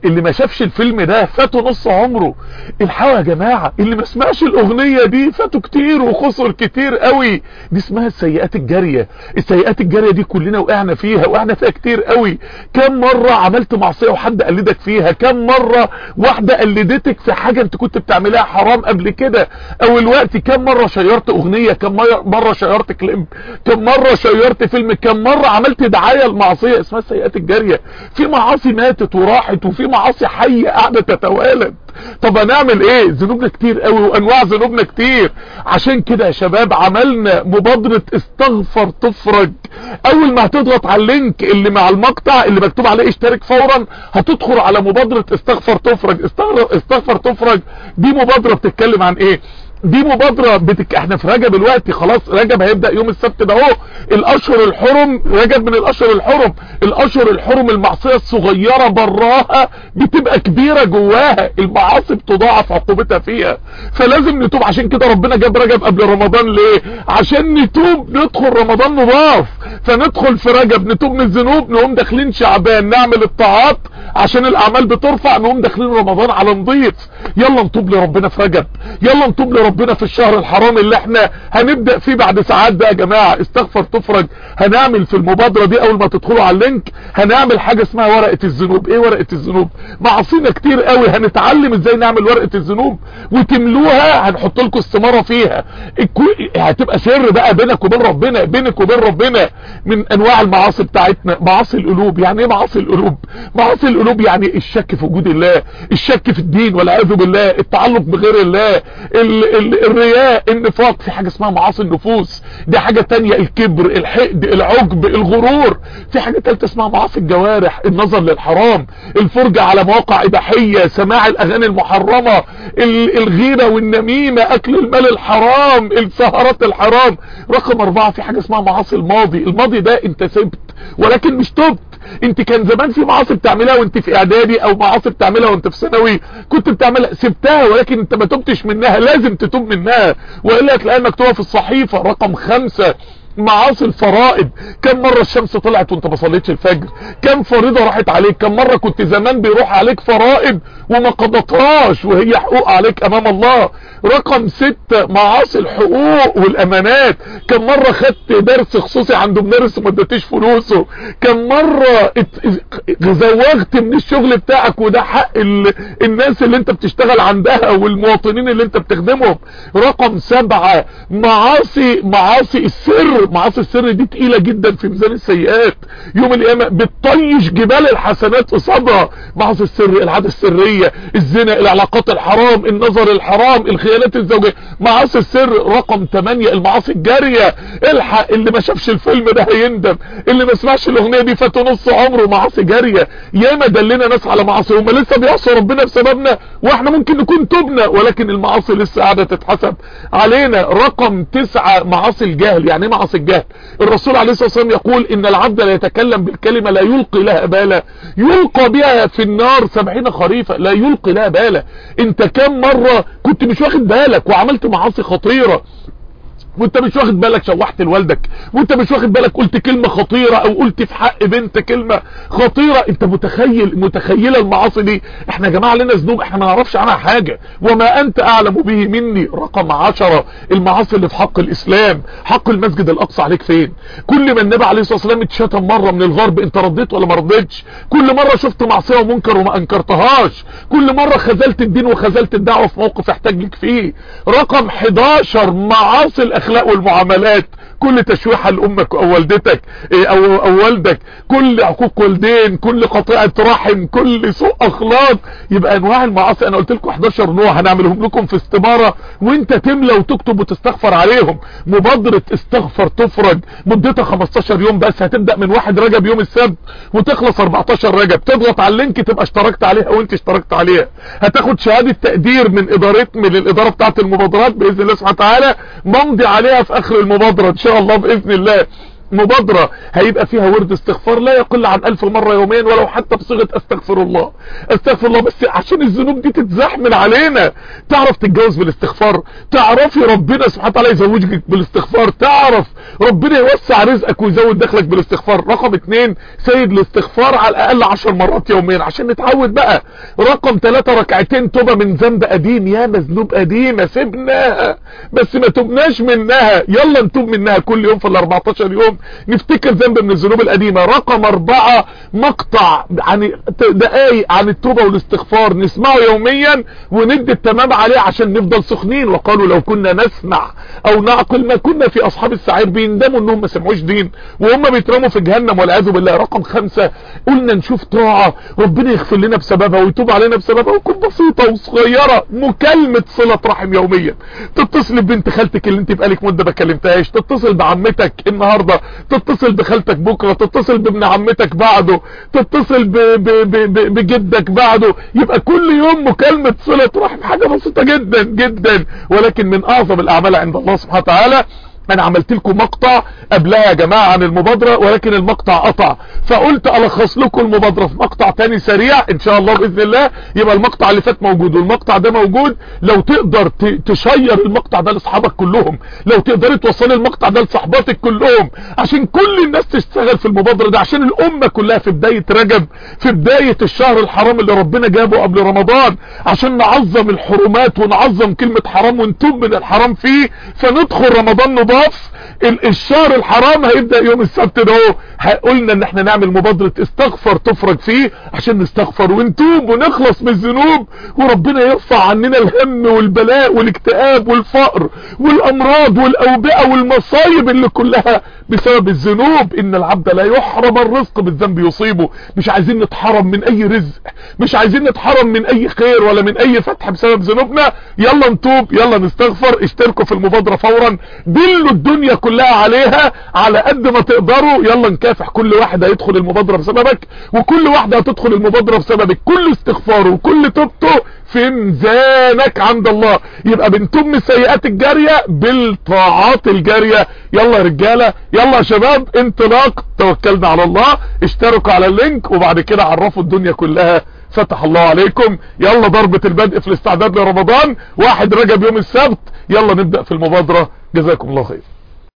اللي ما شافش الفيلم ده فاته نص عمره الحقوا يا جماعة اللي ما سمعش الاغنية دي فاته كتير وخسر كتير قوي دي اسمها السيئات الجارية السيئات الجارية دي كلنا وقعنا فيها وقعنا فيها كتير قوي كم مرة عملت معصية وحد قلدك فيها كم مرة واحدة قلدتك في حاجة انت كنت بتعملها حرام قبل كده او الوقت كم مرة شيرت اغنية كم مرة شيرت كليب كم مرة شيرت فيلم كم مرة عملت دعاية المعصية اسمها السيئات الجارية في معاصي ماتت وراحت وفي معاصي حية قاعدة تتوالد طب هنعمل ايه ذنوبنا كتير قوي وانواع ذنوبنا كتير عشان كده يا شباب عملنا مبادرة استغفر تفرج اول ما هتضغط على اللينك اللي مع المقطع اللي مكتوب عليه اشترك فورا هتدخل على مبادرة استغفر تفرج استغفر, استغفر تفرج دي مبادرة بتتكلم عن ايه دي مبادرة بتك... احنا في رجب الوقت خلاص رجب هيبدأ يوم السبت ده اهو الاشهر الحرم رجب من الاشهر الحرم الاشهر الحرم المعصية الصغيرة براها بتبقى كبيرة جواها المعاصي بتضاعف عقوبتها فيها فلازم نتوب عشان كده ربنا جاب رجب قبل رمضان ليه عشان نتوب ندخل رمضان نضاف فندخل في رجب نتوب من الذنوب نقوم داخلين شعبان نعمل الطاعات عشان الاعمال بترفع نقوم داخلين رمضان على نضيف يلا نتوب لربنا في رجب يلا نتوب لربنا في الشهر الحرام اللي احنا هنبدأ فيه بعد ساعات ده يا جماعة استغفر تفرج هنعمل في المبادرة دي اول ما تدخلوا على اللينك هنعمل حاجة اسمها ورقة الذنوب ايه ورقة الذنوب معصينا كتير قوي هنتعلم ازاي نعمل ورقة الذنوب وتملوها هنحط لكم استمارة فيها هتبقى سر بقى بينك وبين ربنا بينك وبين ربنا من انواع المعاصي بتاعتنا معاصي القلوب يعني ايه معاصي القلوب معاصي القلوب يعني الشك في وجود الله الشك في الدين والعياذ بالله التعلق بغير الله ال ال الرياء النفاق في حاجة اسمها معاصي النفوس دي حاجة تانية الكبر الحقد العجب الغرور في حاجة تالتة اسمها معاصي الجوارح النظر للحرام الفرجة على مواقع اباحية سماع الاغاني المحرمة الغيرة والنميمة اكل المال الحرام السهرات الحرام رقم اربعة في حاجة اسمها معاصي الماضي الماضي ده انت سبت ولكن مش تبت انت كان زمان في معاصي بتعملها وانت في اعدادي او معاصي بتعملها وانت في ثانوي كنت بتعملها سبتها ولكن انت ما تبتش منها لازم تتوب منها والا هتلاقيها مكتوبه في الصحيفه رقم خمسة معاصي الفرائض كم مرة الشمس طلعت وانت ما صليتش الفجر كم فريضة راحت عليك كم مرة كنت زمان بيروح عليك فرائض وما قضتهاش وهي حقوق عليك امام الله رقم ستة معاصي الحقوق والامانات كم مرة خدت درس خصوصي عند مدرس وما اديتيش فلوسه كم مرة زوغت من الشغل بتاعك وده حق ال... الناس اللي انت بتشتغل عندها والمواطنين اللي انت بتخدمهم رقم سبعة معاصي معاصي السر معاصي السر دي تقيلة جدا في ميزان السيئات يوم القيامة بتطيش جبال الحسنات قصادها معاصي السر العادة السرية الزنا العلاقات الحرام النظر الحرام الخيانات الزوجية معاصي السر رقم 8 المعاصي الجارية الحق اللي ما شافش الفيلم ده هيندم اللي ما سمعش الاغنية دي فات نص عمره معاصي جارية ياما دلنا ناس على معاصي هم لسه بيعصوا ربنا بسببنا واحنا ممكن نكون تبنا ولكن المعاصي لسه قاعدة تتحسب علينا رقم 9 معاصي الجهل يعني ايه معاصي الجهل الرسول عليه الصلاة والسلام يقول ان العبد لا يتكلم بالكلمة لا يلقي لها بالا يلقى بها في النار سبعين خريفة لا يلقي لها بالا انت كم مرة كنت مش واخد بالك وعملت معاصي خطيرة وانت مش واخد بالك شوحت لوالدك وانت مش واخد بالك قلت كلمة خطيرة او قلت في حق بنت كلمة خطيرة انت متخيل متخيلة المعاصي دي احنا يا جماعة لنا ذنوب احنا ما نعرفش عنها حاجة وما انت اعلم به مني رقم عشرة المعاصي اللي في حق الاسلام حق المسجد الاقصى عليك فين كل ما النبي عليه الصلاة والسلام اتشتم مرة من الغرب انت رديت ولا ما رديتش كل مرة شفت معصية ومنكر وما انكرتهاش كل مرة خذلت الدين وخذلت الدعوة في موقف احتاج لك فيه رقم 11 معاصي الاخلاق والمعاملات كل تشويحة لامك او والدتك او, أو والدك كل عقوق والدين كل قطيعة رحم كل سوء اخلاق يبقى انواع المعاصي انا قلت لكم 11 نوع هنعملهم لكم في استمارة وانت تملى وتكتب وتستغفر عليهم مبادرة استغفر تفرج مدتها 15 يوم بس هتبدأ من واحد رجب يوم السبت وتخلص 14 رجب تضغط على اللينك تبقى اشتركت عليها وانت اشتركت عليها هتاخد شهادة تقدير من ادارة من الادارة بتاعت المبادرات باذن الله سبحانه وتعالى ممضي عليها في اخر المبادرة ان شاء الله باذن الله مبادرة هيبقى فيها ورد استغفار لا يقل عن الف مرة يوميا ولو حتى بصيغة استغفر الله استغفر الله بس عشان الذنوب دي تتزحمل علينا تعرف تتجوز بالاستغفار تعرفي ربنا سبحانه وتعالى يزوجك بالاستغفار تعرف ربنا يوسع رزقك ويزود دخلك بالاستغفار رقم اتنين سيد الاستغفار على الاقل عشر مرات يوميا عشان نتعود بقى رقم ثلاثة ركعتين توبة من ذنب قديم يا مذنوب قديمة سيبناها بس ما تبناش منها يلا نتوب منها كل يوم في ال 14 يوم نفتكر ذنب من الذنوب القديمة رقم اربعة مقطع عن دقايق عن التوبة والاستغفار نسمعه يوميا وندي التمام عليه عشان نفضل سخنين وقالوا لو كنا نسمع او نعقل ما كنا في اصحاب السعير بيندموا انهم ما سمعوش دين وهم بيترموا في جهنم والعياذ بالله رقم خمسة قلنا نشوف طاعة ربنا يغفر لنا بسببها ويتوب علينا بسببها وتكون بسيطة وصغيرة مكالمة صلة رحم يوميا تتصل ببنت خالتك اللي انت بقالك مدة ما كلمتهاش تتصل بعمتك النهاردة تتصل بخالتك بكرة تتصل بابن عمتك بعده تتصل ب ب ب ب بجدك بعده يبقى كل يوم مكالمة صلة رحم حاجة بسيطة جدا جدا ولكن من اعظم الاعمال عند الله سبحانه وتعالى انا عملت لكم مقطع قبلها يا جماعة عن المبادرة ولكن المقطع قطع فقلت الخص لكم المبادرة في مقطع تاني سريع ان شاء الله باذن الله يبقى المقطع اللي فات موجود والمقطع ده موجود لو تقدر تشير المقطع ده لاصحابك كلهم لو تقدري توصلي المقطع ده لصحباتك كلهم عشان كل الناس تشتغل في المبادرة ده عشان الامة كلها في بداية رجب في بداية الشهر الحرام اللي ربنا جابه قبل رمضان عشان نعظم الحرمات ونعظم كلمة حرام ونتوب من الحرام فيه فندخل رمضان نضاف الشهر الحرام هيبدأ يوم السبت ده قلنا ان احنا نعمل مبادرة استغفر تفرج فيه عشان نستغفر ونتوب ونخلص من الذنوب وربنا يرفع عننا الهم والبلاء والاكتئاب والفقر والامراض والاوبئة والمصايب اللي كلها بسبب الذنوب ان العبد لا يحرم الرزق بالذنب يصيبه مش عايزين نتحرم من اي رزق مش عايزين نتحرم من اي خير ولا من اي فتح بسبب ذنوبنا يلا نتوب يلا نستغفر اشتركوا في المبادرة فورا دلوا الدنيا كلها عليها على قد ما تقدروا يلا نكافح كل واحد هيدخل المبادرة بسببك وكل واحدة هتدخل المبادرة بسببك كل استغفاره وكل توبته في ميزانك عند الله يبقى بنتوب من السيئات الجارية بالطاعات الجارية يلا يا رجالة يلا يا شباب انطلاق توكلنا على الله اشتركوا على اللينك وبعد كده عرفوا الدنيا كلها فتح الله عليكم يلا ضربة البدء في الاستعداد لرمضان واحد رجب يوم السبت يلا نبدأ في المبادرة جزاكم الله خير